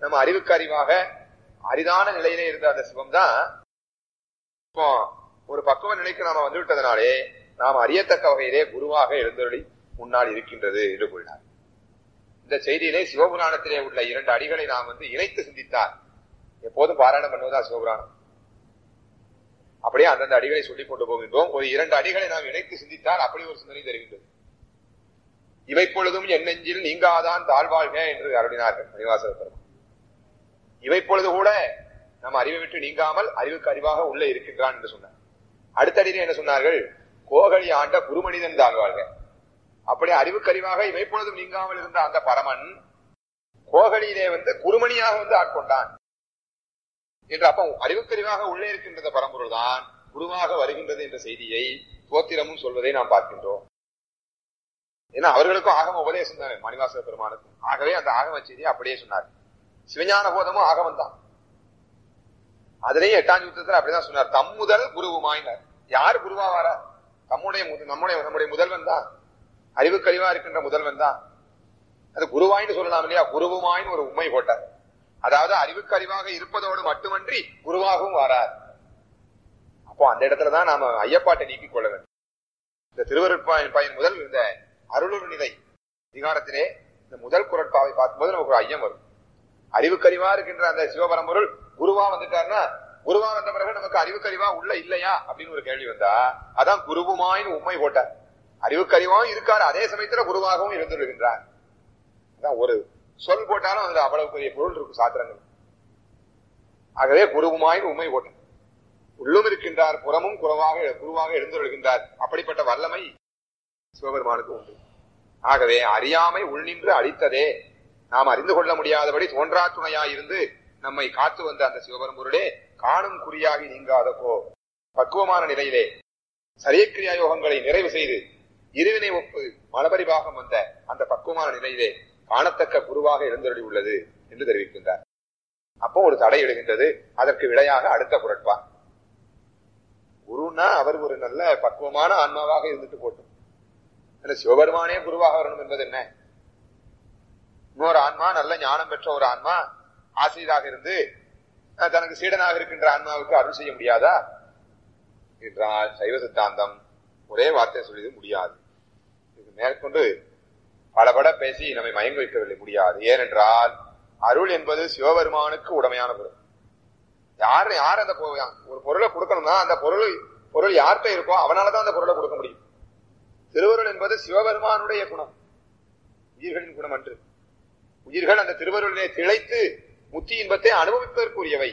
நம்ம அறிவுக்கு அறிவாக அரிதான நிலையிலே இருந்த அந்த சிவம் தான் இப்போ ஒரு பக்குவ நிலைக்கு நாம வந்து விட்டதனாலே நாம் அறியத்தக்க வகையிலே குருவாக எழுந்தருளி முன்னால் இருக்கின்றது என்று கூறினார் இந்த செய்தியிலே சிவபுராணத்திலே உள்ள இரண்டு அடிகளை நாம் வந்து இணைத்து சிந்தித்தார் எப்போதும் பாராயணம் பண்ணுவதா சிவபுராணம் அப்படியே அந்தந்த அடிகளை சொல்லிக் கொண்டு போகின்றோம் ஒரு இரண்டு அடிகளை நாம் இணைத்து சிந்தித்தால் அப்படி ஒரு சிந்தனை தெரிகின்றது இவை பொழுதும் என் நெஞ்சில் நீங்காதான் தாழ்வாழ்க என்று அருளினார்கள் மணிவாசக பெருமான் இவை பொழுது கூட நம்ம அறிவை விட்டு நீங்காமல் அறிவுக்கு அறிவாக உள்ளே இருக்கின்றான் என்று சொன்னார் அடுத்த அடியில் என்ன சொன்னார்கள் கோகலி ஆண்ட குருமனிதன் தாழ்வாழ்க அப்படி அறிவுக்கு அறிவாக இவை பொழுதும் நீங்காமல் இருந்த அந்த பரமன் கோகலியிலே வந்து குருமணியாக வந்து ஆட்கொண்டான் என்று அப்ப அறிவுக்கறிவாக உள்ளே இருக்கின்ற பரம்பொருள் தான் குருவாக வருகின்றது என்ற செய்தியை தோத்திரமும் சொல்வதை நாம் பார்க்கின்றோம் ஏன்னா அவர்களுக்கும் ஆகம உபதேசம் தானே மணிவாசக பெருமானுக்கும் ஆகவே அந்த ஆகம செய்தியை அப்படியே சொன்னார் சிவஞான போதமும் ஆகமம் தான் அதுலயும் எட்டாம் யுத்தத்தில் அப்படிதான் சொன்னார் தம் முதல் குருவுமாயினார் யார் குருவா வர தம்முடைய முத- நம்முடைய நம்முடைய முதல்வன் தான் அறிவுக்கறிவா இருக்கின்ற முதல்வன் தான் அது குருவாயின்னு சொல்லலாம் இல்லையா குருவுமாயின்னு ஒரு உண்மை போட்டார் அதாவது அறிவுக்கு அறிவாக இருப்பதோடு மட்டுமன்றி குருவாகவும் வரார் அப்போ அந்த இடத்துலதான் நாம ஐயப்பாட்டை நீக்கிக் கொள்ள வேண்டும் இந்த திருவருட்பாயின் பயன் முதல் இந்த அருளுரு நிலை அதிகாரத்திலே இந்த முதல் குரட்பாவை பார்க்கும்போது நமக்கு ஒரு ஐயம் வரும் அறிவுக்கறிவா இருக்கின்ற அந்த சிவபரம்பொருள் குருவா வந்துட்டாருன்னா குருவா வந்த பிறகு நமக்கு அறிவுக்கறிவா உள்ள இல்லையா அப்படின்னு ஒரு கேள்வி வந்தா அதான் குருவுமாயின்னு உண்மை போட்டார் அறிவுக்கறிவாவும் இருக்காரு அதே சமயத்துல குருவாகவும் இருந்துருகின்றார் அதான் ஒரு சொல் போட்டாலும் அதுல அவ்வளவு பெரிய பொருள் இருக்கும் சாத்திரங்கள் ஆகவே குருவுமாய் உண்மை போட்டார் உள்ளும் இருக்கின்றார் புறமும் குறவாக குருவாக எழுந்துள்கின்றார் அப்படிப்பட்ட வல்லமை சிவபெருமானுக்கு உண்டு ஆகவே அறியாமை உள்நின்று அழித்ததே நாம் அறிந்து கொள்ள முடியாதபடி தோன்றா துணையாயிருந்து நம்மை காத்து வந்த அந்த சிவபெரும்பொருளே காணும் குறியாகி நீங்காத கோ பக்குவமான நிலையிலே சரியக்கிரியா யோகங்களை நிறைவு செய்து இருவினை ஒப்பு மலபரிபாகம் வந்த அந்த பக்குவமான நிலையிலே காணத்தக்க குருவாக எழுந்தருளி உள்ளது என்று தெரிவிக்கின்றார் அப்போ ஒரு தடை எழுகின்றது அதற்கு விடையாக அடுத்த குரட்பா குருன்னா அவர் ஒரு நல்ல பக்குவமான ஆன்மாவாக இருந்துட்டு போட்டும் இல்ல சிவபெருமானே குருவாக வரணும் என்பது என்ன இன்னொரு ஆன்மா நல்ல ஞானம் பெற்ற ஒரு ஆன்மா ஆசிரியராக இருந்து அஹ், தனக்கு சீடனாக இருக்கின்ற ஆன்மாவுக்கு அருள் செய்ய முடியாதா என்றால் சைவ சித்தாந்தம் ஒரே வார்த்தை சொல்லியது முடியாது இது மேற்கொண்டு பலபட பேசி நம்மை மயங்க வைக்கவில்லை முடியாது ஏனென்றால் அருள் என்பது சிவபெருமானுக்கு உடமையான பொருள் யார் யார் அந்த பொ- ஒரு பொருளை கொடுக்கணும்னா அந்த பொருள் பொருள் யார்கிட்ட இருக்கோ அவனாலதான் அந்த பொருளை கொடுக்க முடியும் திருவருள் என்பது சிவபெருமானுடைய குணம் உயிர்களின் குணம் அன்று உயிர்கள் அந்த திருவருளிலே திளைத்து முத்தி இன்பத்தை அனுபவிப்பதற்குரியவை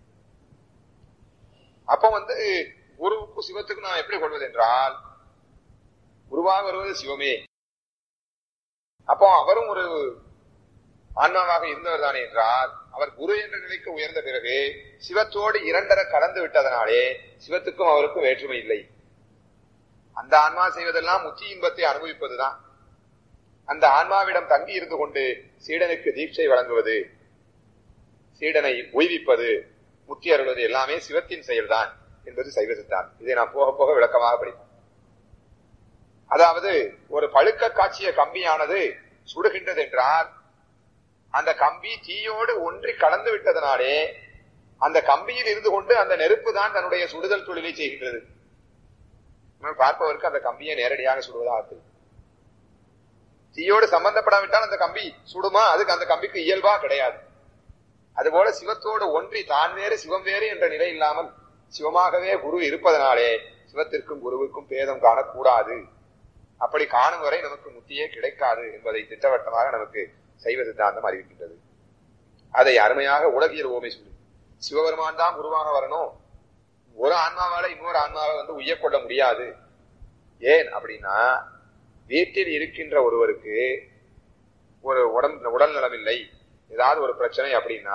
அப்ப வந்து குருவுக்கு சிவத்துக்கு நாம் எப்படி கொள்வது என்றால் குருவாக வருவது சிவமே அப்போ அவரும் ஒரு ஆன்மாவாக இருந்தவர் தானே என்றால் அவர் குரு என்ற நிலைக்கு உயர்ந்த பிறகு சிவத்தோடு இரண்டர கலந்து விட்டதனாலே சிவத்துக்கும் அவருக்கும் வேற்றுமை இல்லை அந்த ஆன்மா செய்வதெல்லாம் முத்தி இன்பத்தை அனுபவிப்பதுதான் அந்த ஆன்மாவிடம் தங்கி இருந்து கொண்டு சீடனுக்கு தீட்சை வழங்குவது சீடனை உய்விப்பது முத்தி அருள்வது எல்லாமே சிவத்தின் செயல்தான் என்பது சைவ சித்தாந்தம் இதை நாம் போக போக விளக்கமாக படிப்போம் அதாவது ஒரு பழுக்க காட்சிய கம்பியானது சுடுகின்றது என்றால் அந்த கம்பி தீயோடு ஒன்றி கலந்து விட்டதனாலே அந்த கம்பியில் இருந்து கொண்டு அந்த நெருப்பு தான் தன்னுடைய சுடுதல் தொழிலை செய்கின்றது நம்ம பார்ப்பவருக்கு அந்த கம்பியை நேரடியாக சுடுவதாக தெரியும் தீயோடு சம்பந்தப்படாவிட்டால் அந்த கம்பி சுடுமா அதுக்கு அந்த கம்பிக்கு இயல்பா கிடையாது அதுபோல சிவத்தோடு ஒன்றி தான் வேறு சிவம் வேறு என்ற நிலை இல்லாமல் சிவமாகவே குரு இருப்பதனாலே சிவத்திற்கும் குருவுக்கும் பேதம் காணக்கூடாது அப்படி காணும் வரை நமக்கு முத்தியே கிடைக்காது என்பதை திட்டவட்டமாக நமக்கு சைவ சித்தாந்தம் அறிவிக்கின்றது அதை அருமையாக உலகியல் ஓமை சொல்லி சிவபெருமான் தான் குருவாக வரணும் ஒரு ஆன்மாவால இன்னொரு ஆன்மாவை வந்து உய்யக்கொள்ள முடியாது ஏன் அப்படின்னா வீட்டில் இருக்கின்ற ஒருவருக்கு ஒரு உடம்பு உடல் நலம் இல்லை ஏதாவது ஒரு பிரச்சனை அப்படின்னா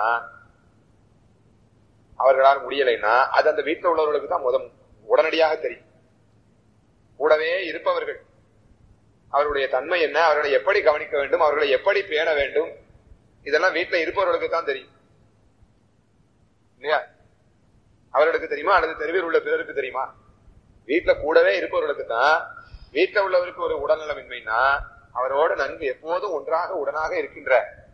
அவர்களால் முடியலைன்னா அது அந்த வீட்டில் உள்ளவர்களுக்கு தான் முதல் உடனடியாக தெரியும் கூடவே இருப்பவர்கள் அவருடைய தன்மை என்ன அவர்களை எப்படி கவனிக்க வேண்டும் அவர்களை எப்படி பேண வேண்டும் இதெல்லாம் வீட்டில் இருப்பவர்களுக்கு தான் தெரியும் இல்லையா அவர்களுக்கு தெரியுமா அல்லது தெருவில் உள்ள பிறருக்கு தெரியுமா வீட்டுல கூடவே இருப்பவர்களுக்கு தான் வீட்டுல உள்ளவருக்கு ஒரு உடல்நலமின்மைனா அவரோடு நன்கு எப்போதும் ஒன்றாக உடனாக இருக்கின்ற